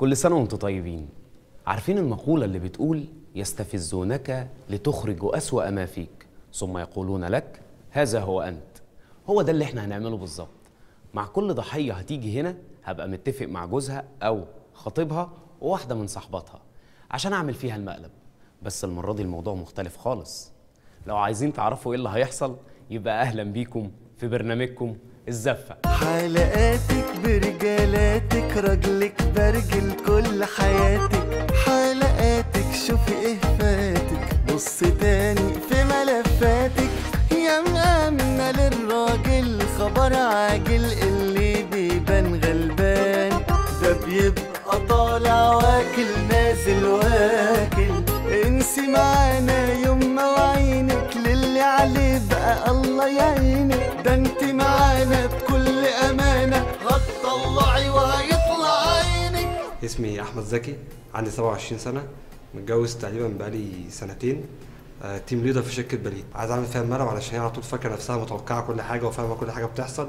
كل سنة وانتم طيبين عارفين المقولة اللي بتقول يستفزونك لتخرج أسوأ ما فيك ثم يقولون لك هذا هو أنت هو ده اللي احنا هنعمله بالظبط مع كل ضحية هتيجي هنا هبقى متفق مع جوزها أو خطيبها وواحدة من صحباتها عشان أعمل فيها المقلب بس المرة دي الموضوع مختلف خالص لو عايزين تعرفوا ايه اللي هيحصل يبقى أهلا بيكم في برنامجكم الزفة حلقاتك برجالاتك رجلك برجل كل حياتك حلقاتك شوفي ايه فاتك بص تاني في ملفاتك يا مأمنة للراجل خبر عاجل اللي بيبان غلبان ده بيبقى طالع واكل نازل واكل انسي معانا يوم ما وعينك للي عليه بقى الله يعينك ده انت معانا بكل امانه هتطلعي وهيطلع عينك اسمي احمد زكي عندي 27 سنه متجوز تقريبا بقالي سنتين آه، تيم ليدر في شركه بليد عايز اعمل فيها المقلب علشان هي على طول فاكره نفسها متوقعه كل حاجه وفاهمه كل حاجه بتحصل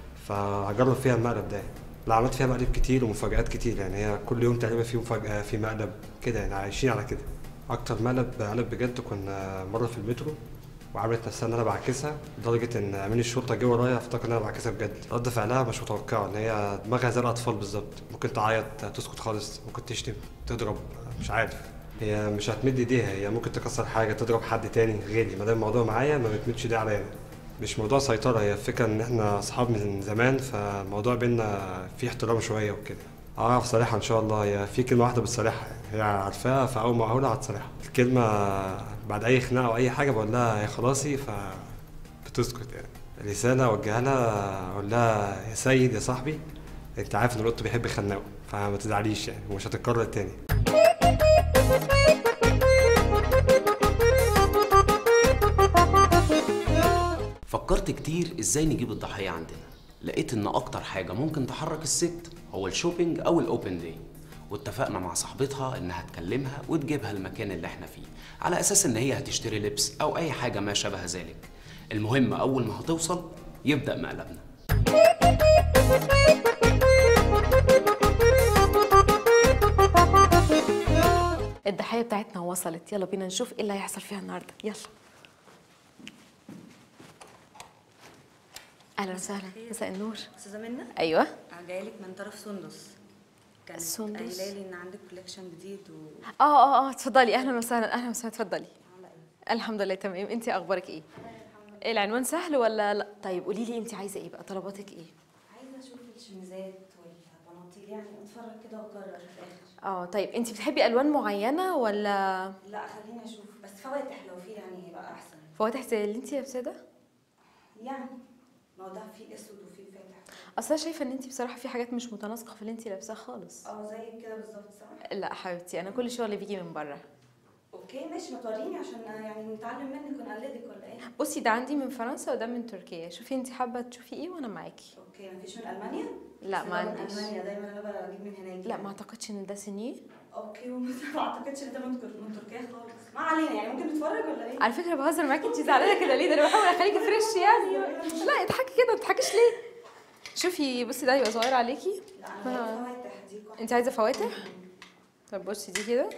فهجرب فيها المقلب ده لا عملت فيها مقالب كتير ومفاجآت كتير يعني هي كل يوم تقريبا في مفاجأة في مقلب كده يعني عايشين على كده أكتر مقلب قلب بجد كنا مرة في المترو وعملت نفسها ان انا بعكسها لدرجه ان امين الشرطه جه ورايا افتكر ان انا بعكسها بجد رد فعلها مش متوقعه ان هي دماغها زي الاطفال بالظبط ممكن تعيط تسكت خالص ممكن تشتم تضرب مش عارف هي مش هتمد ايديها هي ممكن تكسر حاجه تضرب حد تاني غيري ما دام الموضوع معايا ما بتمدش ايديها عليا مش موضوع سيطره هي الفكره ان احنا اصحاب من زمان فالموضوع بينا فيه احترام شويه وكده اعرف صريحه ان شاء الله هي في كلمه واحده بتصريحها هي عارفاها فاول ما اقولها هتصريحها الكلمه بعد اي خناقه او اي حاجه بقول لها يا خلاصي ف بتسكت يعني رساله اوجهها لها اقول لها يا سيد يا صاحبي انت عارف ان القط بيحب يخنقه فما تزعليش يعني ومش هتتكرر تاني فكرت كتير ازاي نجيب الضحية عندنا لقيت ان اكتر حاجة ممكن تحرك الست هو الشوبينج او الاوبن داي واتفقنا مع صاحبتها انها تكلمها وتجيبها المكان اللي احنا فيه على اساس ان هي هتشتري لبس او اي حاجة ما شابه ذلك المهم اول ما هتوصل يبدأ مقلبنا الضحية بتاعتنا وصلت يلا بينا نشوف ايه اللي هيحصل فيها النهارده يلا اهلا وسهلا مساء النور استاذه منى ايوه انا جايه لك من طرف سندس كانت سندس؟ قايله لي ان عندك كوليكشن جديد و اه اه اه اتفضلي اهلا وسهلا اهلا وسهلا اتفضلي الحمد لله تمام انت اخبارك ايه ايه العنوان سهل ولا لا طيب قولي لي انت عايزه ايه بقى طلباتك ايه عايزه اشوف الشميزات والبناطيل يعني اتفرج كده واقرر في الاخر اه طيب انت بتحبي الوان معينه ولا لا خليني اشوف بس فواتح لو في يعني يبقى احسن فواتح زي اللي انت لابساه ده يعني ما هو ده في اسود وفي فاتح اصل أنا شايفه ان انت بصراحه في حاجات مش متناسقه في اللي انت لابساه خالص اه زي كده بالظبط صح لا حبيبتي انا كل شغلي بيجي من بره اوكي ماشي ما توريني عشان يعني نتعلم منك ونقلدك ولا ايه بصي ده عندي من فرنسا وده من تركيا شوفي انت حابه تشوفي ايه وانا معاكي اوكي مفيش من المانيا لا، بس ما ده من عنديش. المانيا دايما انا بجيب من هناك لا ما اعتقدش ان ده سنيه اوكي وما اعتقدش ان ده من تر- من تركيا خالص ما علينا يعني ممكن نتفرج ولا ايه على فكره بهزر معاكي انت زعلانه كده ليه ده انا بحاول اخليكي فريش يعني لا اضحكي كده ما تضحكيش ليه شوفي بصي ده يبقى صغير عليكي لا انا عايزة فواتح دي قحط. انت عايزه فواتح طب بصي دي كده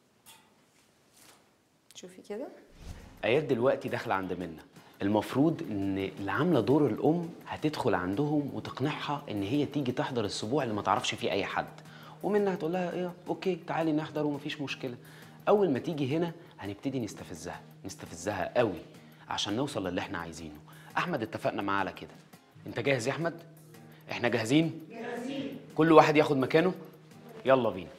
شوفي كده ايات دلوقتي داخله عند منا المفروض ان اللي عامله دور الام هتدخل عندهم وتقنعها ان هي تيجي تحضر الاسبوع اللي ما تعرفش فيه اي حد ومنها هتقول لها ايه اوكي تعالي نحضر ومفيش مشكله اول ما تيجي هنا هنبتدي نستفزها نستفزها قوي عشان نوصل للي احنا عايزينه احمد اتفقنا معاه على كده انت جاهز يا احمد احنا جاهزين جاهزين كل واحد ياخد مكانه يلا بينا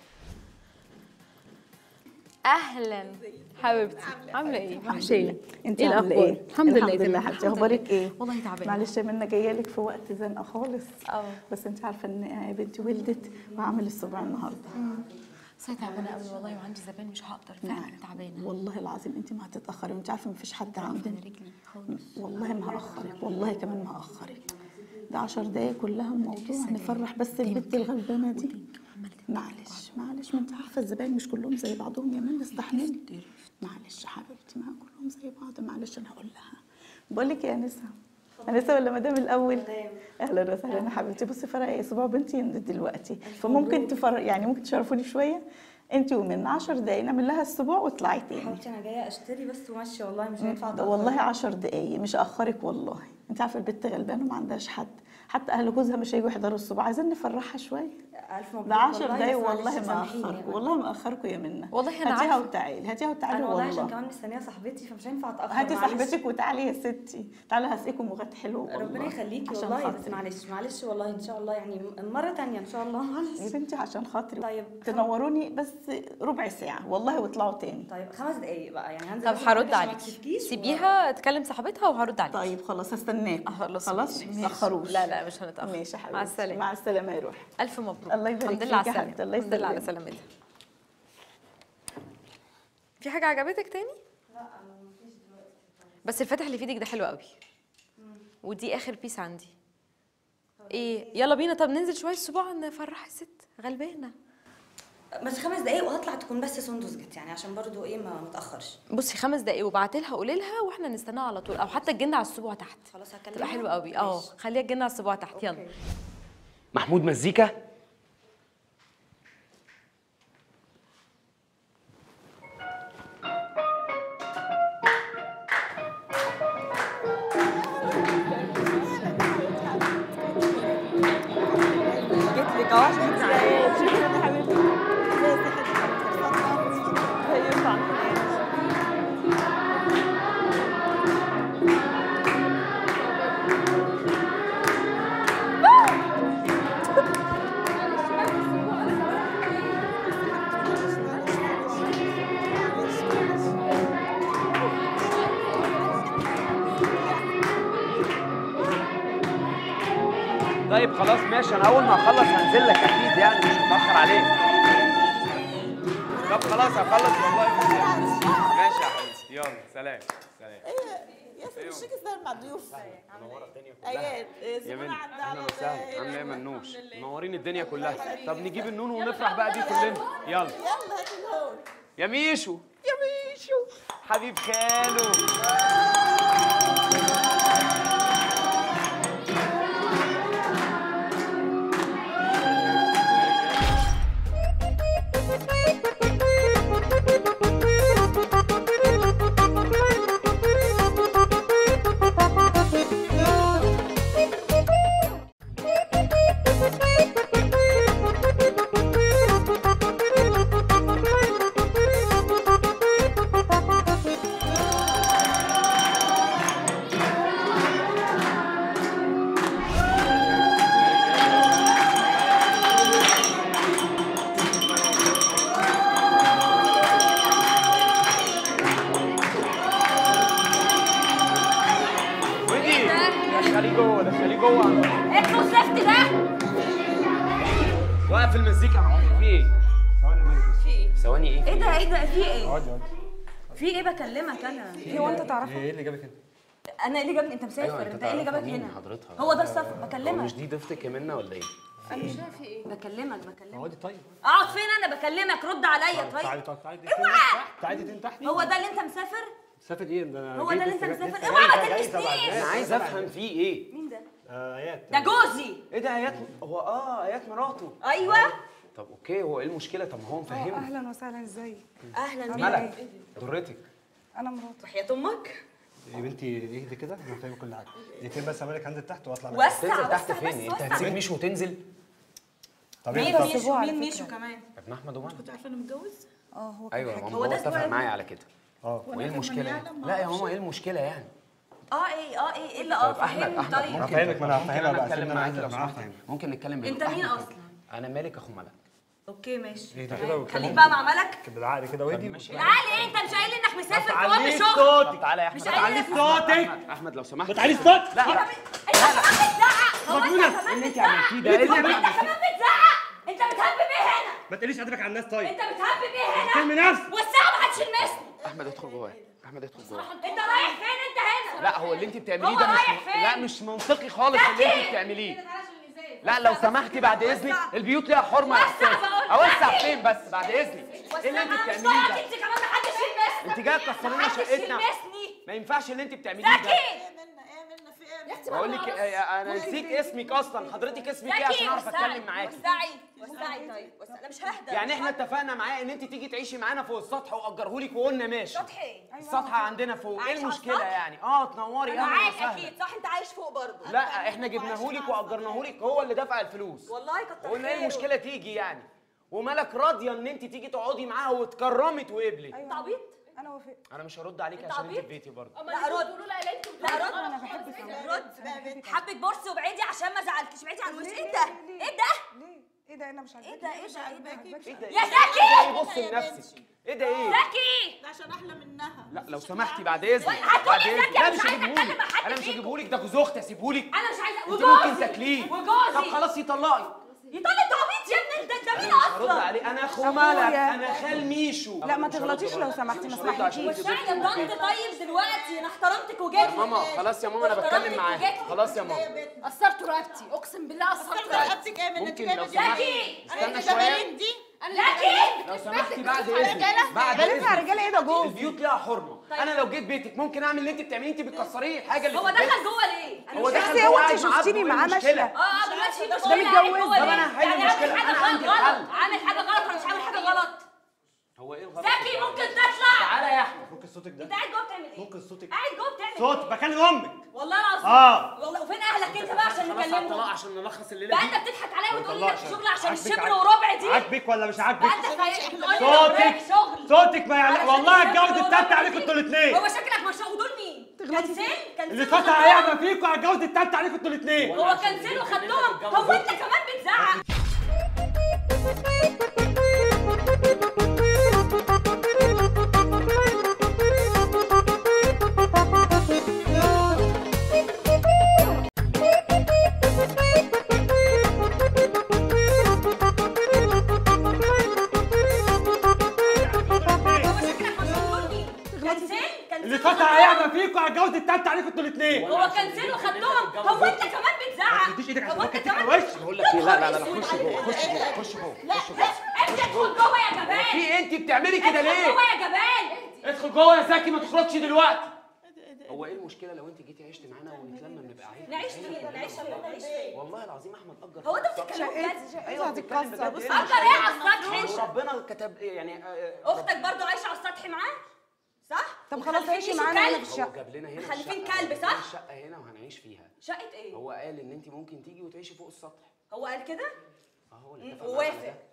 اهلا حبيبتي عامله ايه وحشاني انت ايه عامله الاخبار ايه الحمد لله الحمد لله تمام. حبيبتي الحمد اخبارك لله. ايه والله تعبانه معلش يا منى جايه لك في وقت زنقه خالص اه بس انت عارفه ان بنتي ولدت وعامل السبع النهارده بس انا تعبانه قوي والله وعندي زبائن مش هقدر فعلا تعبانه والله العظيم انت ما هتتاخري وانت عارفه مفيش حد عندنا رجلي خالص والله ما هاخرك والله كمان ما هاخرك ده عشر دقايق كلها الموضوع نفرح بس البنت الغلبانه دي معلش معلش ما انت عارفه الزباين مش كلهم زي بعضهم يا منى استحملي معلش حبيبتي ما كلهم زي بعض معلش انا هقول لها بقول لك يا نسا انا لسه ولا مدام الاول اهلا وسهلا يا حبيبتي بصي فرق اسبوع بنتي دلوقتي فممكن تفر يعني ممكن تشرفوني شويه انت ومن 10 دقايق نعمل لها السبوع واطلعي تاني حبيبتي انا جايه اشتري بس وماشيه والله مش هينفع ده والله 10 دقايق مش اخرك والله انت عارفه البنت غلبانه وما عندهاش حد حتى اهل جوزها مش هيجوا يحضروا السبوع عايزين نفرحها شويه الف مبروك ده 10 والله، دقايق بس والله معلش ما سامحيني اخركم يعني. والله ما اخركم يا منى والله أنا هاتيها عارفة. وتعالي هاتيها وتعالي انا والله عشان والله كمان مستنيه صاحبتي فمش هينفع اتاخر هاتي معلش. صاحبتك وتعالي يا ستي تعالي هسقيكم مغات حلو والله ربنا يخليكي عشان والله بس خاطري. معلش معلش والله ان شاء الله يعني مره تانية ان شاء الله يا معلش بنتي عشان خاطري طيب. تنوروني بس ربع ساعة والله واطلعوا تاني طيب خمس دقايق بقى يعني هنزل طب بس هرد عشان ما عليك تشوفكيش و- سيبيها تكلم صاحبتها وهرد عليك طيب خلاص هستناك خلاص خلاص ماشي. ما تاخروش لا لا مش هنتاخر ماشي يا حبيبتي مع السلامه مع السلامة يا روحي الف مبروك الله يبارك الحمد لله على فيك يا السلامه حبيبتي، الله الحمد لله على يسلمك. سلامتها في حاجه عجبتك تاني بس الفتح اللي في ايدك ده حلو قوي ودي اخر بيس عندي ايه يلا بينا طب ننزل شويه السبوع نفرح الست غلبانه بس خمس دقايق وهطلع تكون بس سندس جت يعني عشان برضو ايه ما متاخرش بصي خمس دقايق وبعتي لها قولي لها واحنا نستناها على طول او حتى الجنة على السبوع تحت خلاص هكلمها تبقى حلوه قوي اه ماشي. خليها الجنة على السبوع تحت يلا أوكي. محمود مزيكا جيت لك اهو شكرا يا حبيبتي ازي صحتك زي الفل طيب خلاص ماشي انا اول ما اخلص هنزل لك اكيد يعني مش هتاخر عليك طب خلاص هخلص والله ماشي يا حبيبي يلا سلام سلام ياسر الشيك ازاي مع الضيوف ايات يا بنت اهلا وسهلا عامله ايه يا منوش منورين الدنيا كلها طب نجيب النون ونفرح بقى بيه كلنا يلا يلا هاتي الهون يا ميشو يا ميشو حبيب خاله ودي دخلي جوه دخلي جوه ايه الزفت ده؟ وقف المزيكا يا معلم في ايه؟ ثواني ايه؟ ايه ده ايه ده في ايه؟ في ايه بكلمك انا؟ هو انت تعرفه ايه اللي جابك هنا؟ انا ايه اللي جابني انت مسافر انت ايه اللي جابك مين هنا؟ حضرتها هو ده السفر هو بكلمك مش دي ضيفتك يا منى ولا ايه؟ بكلمك بكلمك اقعدي طيب اقعد فين انا بكلمك رد عليا طيب تعالي تعالي تعالي اوعى تعالي تاني تحت هو ده اللي انت مسافر؟ سافر ايه ده انا هو جاي ده اللي بس انت جاي- مسافر؟ لسه اوعى ما جاي- جاي تبع تلمسنيش الناس. انا عايز افهم في ايه؟ مين ده؟ آه، ايات ده جوزي ايه ده ايات هو اه ايات مراته ايوه طب اوكي هو ايه المشكله طب ما هو مفهمني اهلا وسهلا ازيك اهلا ملك بيك ضرتك انا مراتي وحياة امك يا بنتي اهدي كده انا فاهم كل حاجه دقيقتين بس امالك هنزل تحت واطلع معاك. وسع تنزل تحت وسع فين بس انت وسع هتسيب ميشو وتنزل طب مين إيه؟ طب ميشو على مين فكرة. ميشو كمان ابن احمد ومنى كنت عارفه انه متجوز اه هو كان ايوه يا حاجة. ماما هو هو ده اتفق سؤال؟ معايا على كده اه وايه المشكله يعني؟ لا يا ماما ايه المشكله يعني؟ اه ايه اه ايه ايه اللي اه طيب احمد فهمني احمد طيب ممكن هفهمك، ما أنا ممكن هفهمها انا بقى، اتكلم سيبني معاك أنزل لو معاها سمحت أفهمك. ممكن نتكلم انت بين- مين أحمد. اصلا؟ انا مالك اخو ملك اوكي ماشي ايه ده تمام. كده وكده. خليك بقى مع ملك بالعقل كده واهدي تعالي ايه انت مش قايل انك مسافر تقوم شغل طب تعالى يا احمد مش قايل تعالي لك احمد احمد لو سمحت تعالي الصوت لا لا انت كمان بتزعق هو انت ايه كمان اللي انت بتزعق عملتيه ده ايه اللي انت انت كمان بتزعق انت بتهبب ايه هنا ما تقليش قدرك على الناس طيب انت بتهبب ايه هنا كلمي نفس والساعه ما هتشمسني احمد ادخل جوه احمد ادخل جوه انت رايح فين انت هنا لا هو اللي انت بتعمليه هو ده مش رايح فين؟ لا مش منطقي خالص اللي انت بتعمليه لا لو سمحتي بعد اذنك البيوت ليها حرمه يا وسع استاذ بقول. اوسع فين بس بعد اذنك ايه اللي انت والسماء مش بتعمليه طاقة، ده انت كمان محدش يلمسني انت جايه تكسري لنا محدش شقتنا يلمسني ما ينفعش اللي انت بتعمليه ده زكي ايه منا ايه منا في ايه بقول لك إيه، انا نسيت اسمك اصلا حضرتك اسمك ايه عشان اعرف اتكلم معاكي وسعي وسعي طيب وسعي. انا مش ههدى يعني احنا اتفقنا معاه ان انت تيجي تعيشي معانا فوق السطح واجرهولك وقلنا ماشي سطح ايه؟ السطح عندنا فوق ايه عايش على المشكله السطح؟ يعني اه تنوري انا اهلا معاك وسهلا اكيد صح انت عايش فوق برضه لا احنا جبناهولك واجرناهولك هو اللي دفع الفلوس والله كتر قلنا ايه خيره. المشكله تيجي يعني ومالك راضيه ان انت تيجي تقعدي معاها واتكرمت وقبلت انت عبيط انا وافقت انا مش هرد عليك أنت عشان انت عبيط؟ في بيتي برضه لا رد لا رد انا بحبك أوي. رد حبك بورس وبعيدي عشان ما زعلتش بعيدي عن وشي ليه؟ ايه ده ليه؟ ايه ده ليه ايه ده انا مش عاجبني ايه ده ايه ده ايه ده ايه ده يا ايه زكي! ده؟ بص لنفسك ايه ده ايه زكي ده عشان احلى منها لا لو سمحتي بعد اذنك هتقولي بعد زكي، اذنك أنا لا مش مش عايزة هجيبهولك أتكلم مع حد انا مش فيكم. هجيبهولك ده جوز اختي اسيبهولك انا مش عايزه انت وجوزي ممكن تاكليه وجوزي طب خلاص يطلقي يطلع انت عبيط يا ابني انت انت انا مين مش هرد اصلا عليه انا اخو أخويا. ملك انا خال ميشو لا ما مش هرد تغلطيش برضه. لو سمحتي مش ما هرد عشان اسمحلكيش انت وسعي يا بنتي ضنت طيب دلوقتي انا احترمتك وجيت يا ماما خلاص يا ماما انا بتكلم معاها خلاص يا ماما قصرت رقبتي اقسم بالله قصرت رقبتي ممكن لو سمحتي استنى شويه دي زكي لو سمحتي بعد اذنك بعد بنات على اذنك رجاله ايه ده جوز البيوت ليها حرمه انا لو جيت بيتك ممكن اعمل اللي انت بتعمليه انت بتكسريه الحاجه اللي هو في البيت. دخل جوه ليه؟ انا هو مش دخل بس جوه هو قاعد انت معاه شفتيني بيقول معاه إيه المشكلة؟ ماشيه اه دلوقتي في ده مشكله متجوز. جوه طب ليه؟ أنا هحل يعني المشكلة. عامل حاجه أنا عندي غلط الحل. عامل حاجه غلط ولا مش عامل حاجه غلط هو ايه الغلط زكي ممكن تطلع تعالى يا احمد ممكن صوتك ده انت قاعد جوه بتعمل ايه؟ ممكن صوتك قاعد جوه بتعمل صوت ايه؟ بكلم امك والله العظيم اه والله وفين اهلك انت بقى عشان خلاص على الطلاق نكلمهم؟ عشان نلخص الليله بقى دي انت بتضحك عليا وتقول لي طلقش. انت شغل عشان عاجبك- الشبر عاجبك- وربع دي عاجبك ولا مش بقى عاجبك انت خايف تقول لي صوتك وراك شغل صوتك ما يعني علشان والله الشبر هتجوز وربع التالتة عليكم دي. انتوا الاثنين هو شكلك مشروع ودول مين؟ كنسل كنسل اللي قطع يعمى فيكم هتجوز التالتة عليكم انتوا الاثنين هو كنسل وخدتهم هو انت كمان بتزعق هو شكلك مشروع ودول مين؟ كنسل اللي كنسل قطع يعمى فيكم هتجوز التالتة عليكم انتوا الاثنين هو كنسل وخدتهم هو انت كمان بتزعق ما تديش ايدك عشان هو ممكن انت تديك كمان وش بقول لك ايه لا لا لا خش جوه خش جوه خش جوه خش جوه انت ادخل جوه يا في جبان ايه انت بتعملي كده ادخل ليه جوه يا جبان ادخل جوه يا زكي ما تخرجش دلوقتي هو ايه المشكله لو انت جيتي عشت معانا ونتلم نبقى عيله نعيش فين نعيش فين نعيش فين والله العظيم احمد اجر هو انت بتتكلم بجد ايوه بتتكلم بجد اجر ايه على السطح وربنا كتب إيه يعني آه، اختك برضو عايشه على السطح معاه صح طب خلاص ومخلفين عيشي يشوا معانا هنا كلب. في هو الشقه جاب لنا هنا مخلفين الشقة. كلب، صح؟ جاب لنا الشقه هنا وهنعيش فيها شقه ايه هو قال ان انت ممكن تيجي وتعيشي فوق السطح هو قال كده اه هو اللي مم، اتفق معانا ووافق ده.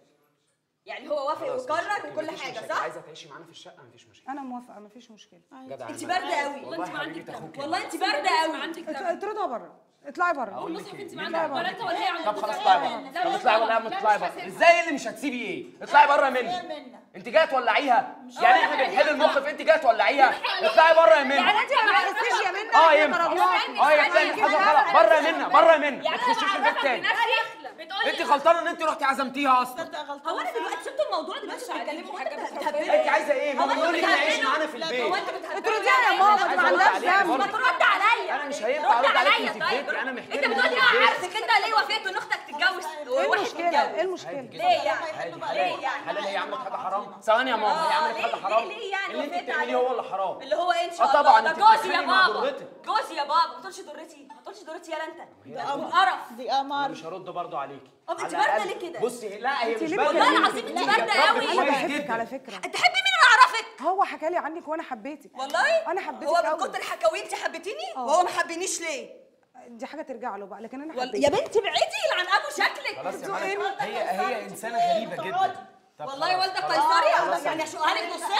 يعني هو وافق خلاص، مفيش وقرر مشاكل، وكل مفيش حاجه مشاكل. صح عايزه تعيشي معانا في الشقه مفيش مشكله انا موافقه مفيش مشكله جدع انت أنا- بارده قوي والله حبيبه اخوك والله انت بارده قوي ات- اطردها بره اطلعي بره اقول لك ايه ولا انت ولا هي عندك طب خلاص اطلعي بره طب اطلعي ولا ما تطلعي بره ازاي اللي مش هتسيبي ايه اطلعي بره مني انت جايه تولعيها يعني احنا بنحل الموقف انت جايه تولعيها اطلعي بره يا منى يعني انت ما بتحسيش يا منى اه إحنا ينفع ضربناكي. اه يا بتعمل حاجه غلط بره يا منى بره يا منى ما يعني تخشيش انا البيت تاني بتقولي انت غلطانه ان انت رحتي عزمتيها اصلا هو انا دلوقتي سبت الموضوع دلوقتي بتتكلموا وانت بتهبلوا انت عايزه ايه ما هو انت بنقول لك تعيشي بتهبلوا؟ معانا في البيت هو انت بتهبلوا اطرديها يا ماما عايز ما أرد عندهاش عليكي ذنب برضه. ما ترد عليا انا مش هينفع رد ارد عليك عليا انت في طيب. بيتي انا انت محترم بتقولي إنك في اه بيتي. عرسك انت ليه وافقت ان اختك تتجوز ايه واحد المشكله يتجوز ايه المشكله جدا. ليه يعني عادي ليه حلال يعني حلال هي عملت حاجه حرام ثواني يا ماما هي آه، عملت ليه؟ حاجه حرام ليه- ليه يعني اللي انت وافقت بتعمليه عليه؟ هو اللي حرام اللي هو ايه ان شاء اه الله طبعا ده انت جوزي يا بتتخانقي مع بابا ضرتك جوزي يا بابا ما تقولش ضرتي ما تقولش ضرتي يا انت قرف دي انا قمر مش هرد برضه عليكي طب انت على بارده الأقل- ليه كده؟ بصي لا هي مش ليه بارده والله ليه؟ العظيم انت هي بارده اتربت قوي. انا كويس بحبك جدا. على فكره انت حبي مين انا اعرفك هو حكى لي عنك وانا حبيتك والله انا حبيتك هو من قوي. كتر حكاوي انت حبيتيني اه. وهو ما حبنيش ليه دي حاجه ترجع له بقى لكن انا وال- حبيتك يا بنتي بعيدي يلعن ابو شكلك خلاص يا ملك هي هي انسانه غريبه جدا طب والله خلاص. والده خلاص. قيصري خلاص. يعني اشقها لك نصين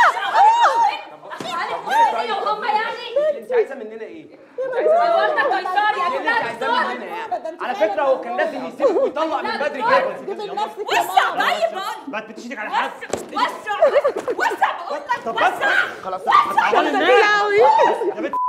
طب ليه طيب؟ وهم يعني انت عايزه مننا ايه؟ انت عايزه مننا والده ايه؟ قيصري ايه اللي انت عايزاه مننا يعني؟ على فكره هو كان لازم يسيبك ويطلق من بدري كده وسع طيب بقول ما تمديش ايدك على حد وسع وسع بقول لك طب بس وسع خلاص هتعوري الناس يا بنت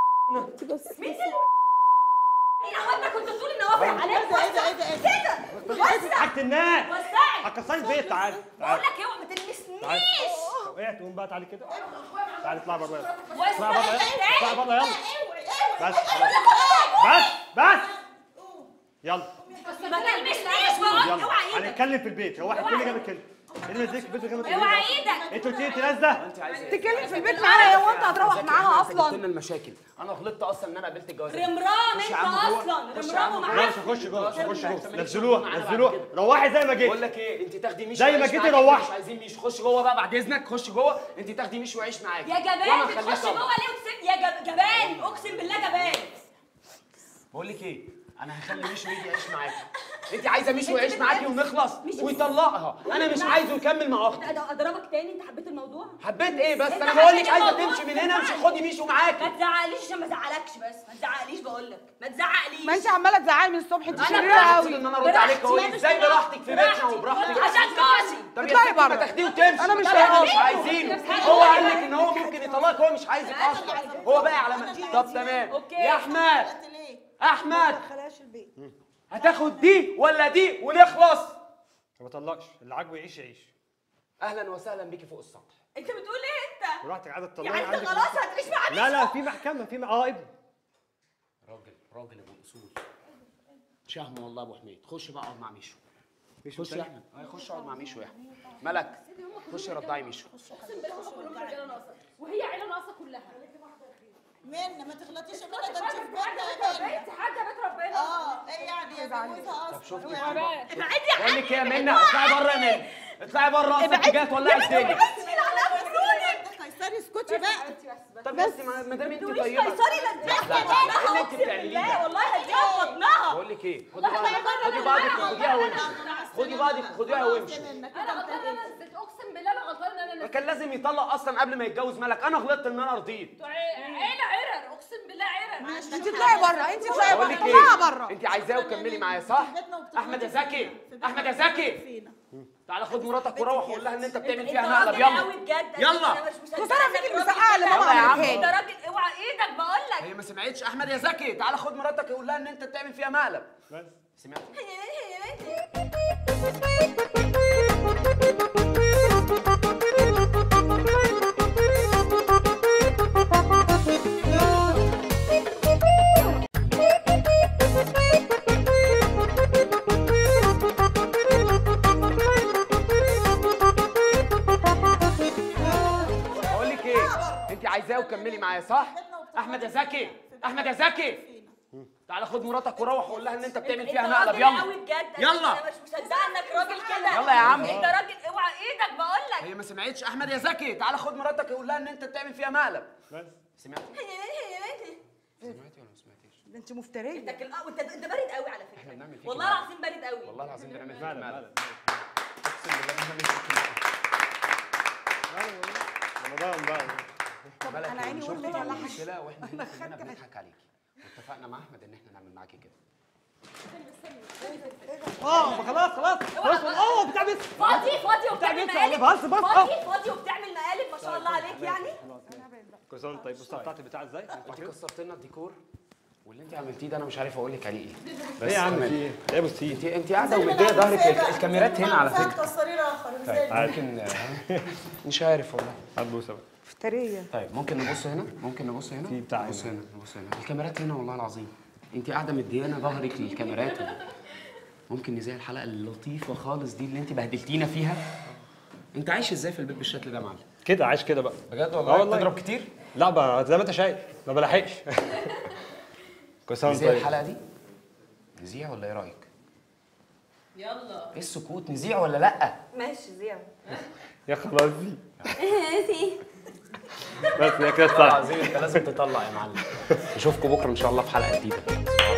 مين هو انت كنت تقول ان وافق عليك ايه ده ايه ده ايه ده كده وسع حاجة الناس وسعي هتكسري البيت تعالي بقول تعالي لك اوعى ما تلمسنيش تعالي وقعت تقوم بقى تعالي كده تعالي اطلعي بره يلا وسع اطلعي بره يلا اطلعي بره يلا اوعي بس خلاص بس بس يلا ما تلمسنيش بقول يلا اوعى ايدك هنتكلم في البيت هو واحد كل جاب الكلمة ايه اللي مزيك البيت كمان اوعى ايدك انت قلت لي انت نازله انت عايزه ايه؟ تتكلم في البيت معانا يا وانت هتروح معاها اصلا اصلا لنا المشاكل انا غلطت اصلا ان انا قابلت الجوازات رمرام خش انت يا عم جوه. اصلا خش يا عم رمرام جوه. لا مش هخش جوه مش هخش انت جوه مالكش نزلوها معانا بعد نزلوها كده. روحي زي ما بقول جيت لك ايه انت تاخدي ميش زي ما وعيش جيتي معاكي، روحي. مش عايزين ميش خش جوه بقى بعد اذنك خش جوه انت تاخدي ميش وعيش معاكي يا جبان وانا بتخش هخليه جوه طبعا. ليه وتسيب يا جب- جبان اقسم بالله جبان بقول لك ايه انا هخلي ميشو يجي يعيش معاكي انت عايزه ميشو يعيش معاكي ونخلص ويطلقها انا مش عايزه يكمل مع اختي ده اضربك تاني انت حبيت الموضوع حبيت ايه بس انت انا بقول لك حبيت عايزه الموضوع؟ تمشي من هنا امشي خدي ميشو ما معاكي تزعقليش عشان ما ازعلكش بس ما تزعقليش بقول لك ما تزعقليش ما انت عماله تزعقي من الصبح انت انا شريره براحتي. قوي ان انا ارد عليك اقول براحتي، ازاي براحتي. براحتك في بيتنا براحتي. وبراحتك عشان جوزي طب يا اطلعي ستي ما بره. تاخديه وتمشي أنا مش طب احنا مش هقعد. عايزينه هو قال لك ان هو ممكن يطلقك هو مش عايزك اصلا هو بقى على ما طب تمام أوكي. يا احمد ليه؟ احمد خلاش البيت هتاخد دي ولا دي ونخلص ما طلقش اللي عاجبه يعيش يعيش اهلا وسهلا بيكي فوق السطح انت بتقول ايه انت ورحت قاعده تطلقي يعني انت عندك خلاص هتعيش مع لا لا في محكمه في م- اه ابني راجل راجل ابو اصول شهم والله ابو حميد خش بقى اقعد مع ميشو ميشو خش يا احمد آه، خش اقعد مع ميشو يا احمد ملك خش رضعي ميشو اقسم بالله هم كلهم رجاله ناقصه وهي عيله ناقصه كلها منى ما تغلطيش يا منى ده انت في بيتنا يا بنت منى حاجه بيت ربنا اه ايه يعني يا جوزها اصلا شفتي هو بقى؟ ابعدي بقول لك ايه يا منى اطلعي بره يا منى اطلعي بره اصلا انت جايه تولعي الدنيا قيصري اسكتي بقى طب بس ما ما دام انت تقوليش طيبه قيصري لا لا، تضحك لا، بطنها اللي انت اقسم بتعمليه بالله ده. والله هديها في بطنها بقول لك ايه خدي بعضك خدي بعضك خديها وامشي خدي بعضك خديها وامشي انا غلطانه انا نزلت اقسم بالله انا غلطانه ان انا ما كان لازم يطلق اصلا قبل ما يتجوز ملك انا غلطت ان انا رضيت نزلت عيله عرر اقسم بالله عرر انت اطلعي بره انت اطلعي بقول بره لك طلعها ايه بره انت عايزاه وكملي معايا صح احمد يا زكي احمد يا زكي فينا تعالى خد مراتك وروح وقول لها ان انت بتعمل فيها انت مقلب راجل يلا قوي بجد يلا. انا مش مصدقه خساره انك فيكي راجل المسقعه اللي كده. ماما يلا يا عم. عملتها انت لي راجل اوعى ايدك بقول لك هي ما سمعتش احمد يا زكي تعالى خد مراتك وقول لها ان انت بتعمل فيها مقلب بس سمعت بقول لك ايه انت عايزاه وكملي معايا صح احمد يا زكي احمد يا زكي تعالى خد مراتك وروح وقول لها ان انت بتعمل فيها انت مقلب راجل يلا قوي بجد يلا. انا مش مصدقه انك راجل كده يلا يا عم. انت راجل اوعى ايدك بقول لك هي ما سمعتش احمد يا زكي تعالى خد مراتك وقول لها ان انت بتعمل فيها مقلب بس سمعت سمعتي ولا ما سمعتيش ده انت مفتريه انت كل- اه، انت انت بارد قوي على احنا فكره بنعمل فيكي والله مقلب. العظيم بارد قوي والله العظيم بنعمل فيكي مالك مقلب مالك اقسم بالله بنعمل فيكي مقلب. رمضان بقى مالك أنا يا عيني شفتي والله كان ولا مشكله واحنا هنا كلنا بنضحك عليكي واتفقنا مع احمد ان احنا نعمل معاكي كده اه خلاص خلاص خلاص اه بتاع بس فاضي فاضي وبتعمل بتاع مقالب بس بس فاضي فاضي وبتعمل مقالب ما شاء الله عليك يعني كل سنه وانت طيب بص بتاعت البتاع ازاي انت كسرت لنا الديكور واللي انت عملتيه ده انا مش عارف اقول لك عليه ايه ايه يا عم تمام. في ايه ايه بصي انت انت قاعده ومديه ظهرك الك- الكاميرات هنا على فكره كسري اخر ازاي ممكن مش عارف والله هتبوسه بقى مفتريه طيب ممكن نبص هنا ممكن نبص هنا في بتاع نبص هنا. هنا نبص هنا الكاميرات هنا والله العظيم انت قاعده مديانه ظهرك للكاميرات ممكن نذيع الحلقه اللطيفه خالص دي اللي انت بهدلتينا فيها انت عايش ازاي في البيت بالشكل ده يا معلم كده عايش كده بقى بجد آه والله والله. بتضرب كتير لا بقى زي ما انت شايف ما بلحقش كل سنه وانت نذيع طيب الحلقه دي نذيع ولا ايه رايك يلا ايه السكوت نذيع ولا لا ماشي زياد يا خلاص دي بس هي كده والله صح العظيم انت لازم تطلع يا معلم نشوفكم بكره ان شاء الله في حلقه جديده